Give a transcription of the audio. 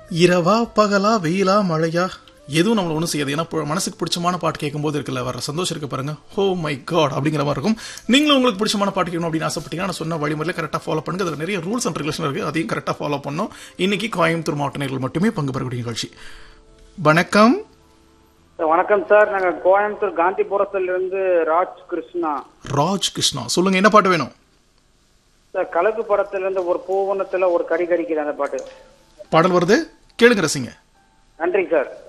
இரவா பகலா வெயிலா மழையா எதுவும் நம்மள ஒன்றும் செய்யாது ஏன்னா இப்போ மனசுக்கு பிடிச்சமான பாட்டு கேட்கும்போது இருக்குல்ல வர சந்தோஷம் இருக்கு பாருங்க ஹோ மை காட் அப்படிங்கிற மாதிரி இருக்கும் நீங்களும் உங்களுக்கு பிடிச்சமான பாட்டு கேட்கணும் அப்படின்னு ஆசைப்பட்டீங்கன்னா நான் சொன்ன வழிமுறையில் கரெக்டாக ஃபாலோ பண்ணுங்க அதில் நிறைய ரூல்ஸ் அண்ட் ரெகுலேஷன் இருக்கு அதையும் கரெக்டாக ஃபாலோ பண்ணணும் இன்னைக்கு கோயம்புத்தூர் மாவட்ட நேர்கள் மட்டுமே பங்கு பெறக்கூடிய நிகழ்ச்சி வணக்கம் சார், வணக்கம் சார் நாங்க கோயம்புத்தூர் காந்திபுரத்துல இருந்து ராஜ் கிருஷ்ணா ராஜ் கிருஷ்ணா சொல்லுங்க என்ன பாட்டு வேணும் சார் கலக்கு படத்துல இருந்து ஒரு பூவனத்துல ஒரு கடி கடிக்குது அந்த பாட்டு பாடல் வருது கேளுங்க ரசிங்க நன்றி சார்